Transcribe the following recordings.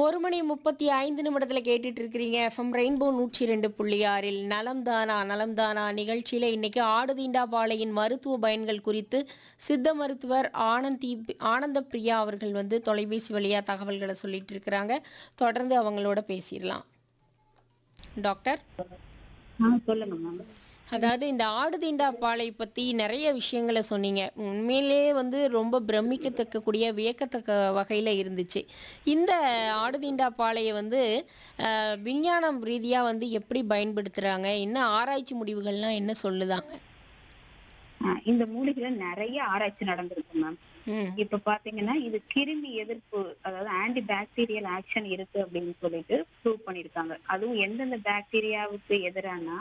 ஒரு மணி முப்பத்தி ஐந்து நிமிடத்தில் கேட்டுட்டு இருக்கிறீங்க எஃப்எம் ரெயின்போ நூற்றி ரெண்டு புள்ளி ஆறில் நலம்தானா நலம்தானா நிகழ்ச்சியில் இன்னைக்கு ஆடுதீண்டாபாளையின் மருத்துவ பயன்கள் குறித்து சித்த மருத்துவர் ஆனந்தி ஆனந்த பிரியா அவர்கள் வந்து தொலைபேசி வழியாக தகவல்களை சொல்லிட்டு இருக்கிறாங்க தொடர்ந்து அவங்களோட பேசிடலாம் டாக்டர் ஆ சொல்லுங்க மேம் அதாவது இந்த ஆடுதீண்டா பாலை பற்றி நிறைய விஷயங்களை சொன்னீங்க உண்மையிலே வந்து ரொம்ப பிரமிக்கத்தக்கக்கூடிய வியக்கத்தக்க வகையில் இருந்துச்சு இந்த ஆடுதீண்டா பாலையை வந்து அஹ், விஞ்ஞானம் ரீதியாக வந்து எப்படி பயன்படுத்துகிறாங்க என்ன ஆராய்ச்சி முடிவுகள்லாம் என்ன சொல்லுதாங்க ஆ, இந்த மூலிகையில நிறைய ஆராய்ச்சி நடந்திருக்கு மேம் ம் இப்ப பாத்தீங்கன்னா இது கிருமி எதிர்ப்பு அதாவது ஆன்டி பாக்டீரியல் ஆக்ஷன் இருக்கு அப்படின்னு சொல்லிட்டு ப்ரூவ் பண்ணிருக்காங்க அதுவும் எந்தெந்த பாக்டீரியாவுக்கு எதிரானா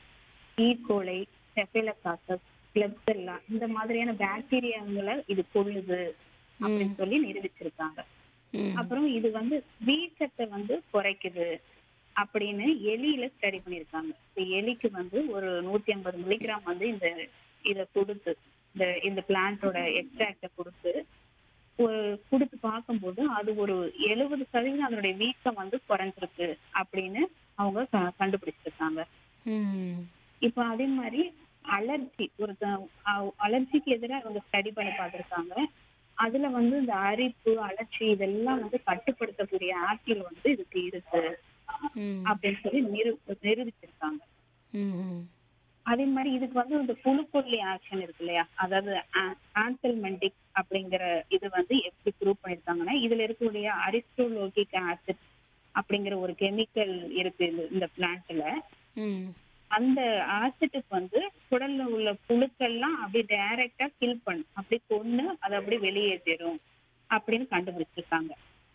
ஈகோலை செஃபிலகாசஸ் கிளப்செல்லா இந்த மாதிரியான பாக்டீரியாங்களை இது கொள்ளுது அப்படின்னு சொல்லி நிரூபிச்சிருக்காங்க ம் அப்புறம் இது வந்து வீக்கத்தை வந்து குறைக்குது அப்படின்னு எலியில ஸ்டடி பண்ணிருக்காங்க இந்த எலிக்கு வந்து ஒரு நூத்தி ஐம்பது மில்லிகிராம் வந்து இந்த இத கொடுத்து இந்த இந்த பிளான்ட்டோட எக்ஸ்ட்ராக்ட கொடுத்து ஒரு கொடுத்து பார்க்கும்போது அது ஒரு எழுபது சதவீதம் அதனுடைய வீக்கம் வந்து குறைஞ்சிருக்கு அப்படின்னு அவங்க க- கண்டுபிடிச்சிருக்காங்க ம் இப்ப அதே மாதிரி அலர்ஜி ஒரு அலர்ஜிக்கு எதிராக அவங்க ஸ்டடி பண்ணி பார்த்திருக்காங்க அதுல வந்து இந்த அரிப்பு அலர்ஜி இதெல்லாம் வந்து கட்டுப்படுத்தக்கூடிய ஆற்றல் வந்து இதுக்கு இருக்கு ம் அப்படின்னு சொல்லி நிரு நிரூபிச்சிருக்காங்க ம் அதே மாதிரி இதுக்கு வந்து இந்த புழுக்கொல்லி ஆக்ஷன் இருக்கு இல்லையா அதாவது ஆன்சல்மெண்டிக் அப்படிங்கிற இது வந்து எப்படி ப்ரூவ் பண்ணிருக்காங்கன்னா இதுல இருக்கக்கூடிய அரிஸ்டோலோகிக் ஆசிட் அப்படிங்கிற ஒரு கெமிக்கல் இருக்கு இந்த- இந்த பிளான்ட்ல ம் அந்த ஆசிட்டுக்கு வந்து குடல்ல உள்ள புழுக்கள்லாம் அப்படியே டைரக்டா கில் பண்ணும் அப்படி கொன்னு அதை அப்படியே வெளியேற்றிடும் அப்படின்னு கண்டுபிடிச்சிருக்காங்க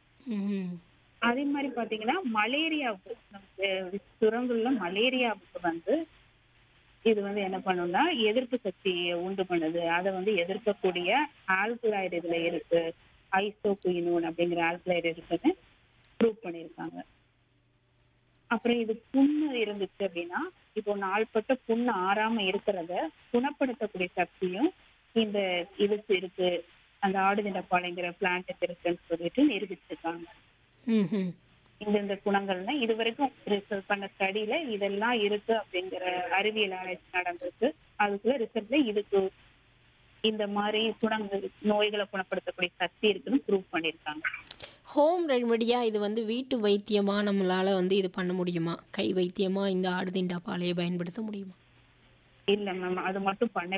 ம் அதே மாதிரி பாத்தீங்கன்னா மலேரியாவுக்கு நமக்கு சுரங்குள்ள மலேரியாவுக்கு வந்து இது வந்து என்ன பண்ணும்னா எதிர்ப்பு சக்தியை உண்டு பண்ணுது அதை வந்து எதிர்க்கக்கூடிய ஆல்கலாய்டு இதுல இருக்கு ஐசோகுயினோன் அப்படிங்கிற ஆல்கலாய்டு இருக்குன்னு ப்ரூவ் பண்ணிருக்காங்க அப்புறம் இது புண்ணு இருந்துச்சு அப்படின்னா இப்போ நாள்பட்ட புண்ணு ஆறாம இருக்கிறத குணப்படுத்தக்கூடிய சக்தியும் இந்த இதுக்கு இருக்கு அந்த ஆடுதிண்டப்பாளைங்கிற பிளான்ட்டுக்கு இருக்குன்னு சொல்லிட்டு நிரூபிச்சிருக்காங்க ம் ம் இந்த இந்த குணங்கள்னா இது வரைக்கும் ரிசர்ச் பண்ண ஸ்டடியில இதெல்லாம் இருக்கு அப்படிங்கிற அறிவியல் ஆராய்ச்சி நடந்திருக்கு அதுக்குள்ள ரிசர்ச்ல இதுக்கு இந்த மாதிரி குணங்கள் நோய்களை குணப்படுத்தக்கூடிய சக்தி இருக்குன்னு ப்ரூவ் பண்ணிருக்காங்க ஹோம் ரெமடியாக இது வந்து வீட்டு வைத்தியமாக நம்மளால் வந்து இது பண்ண முடியுமா கை வைத்தியமாக இந்த ஆடுதீண்டா பாலையை பயன்படுத்த முடியுமா இல்ல மேம் அது மட்டும் பண்ண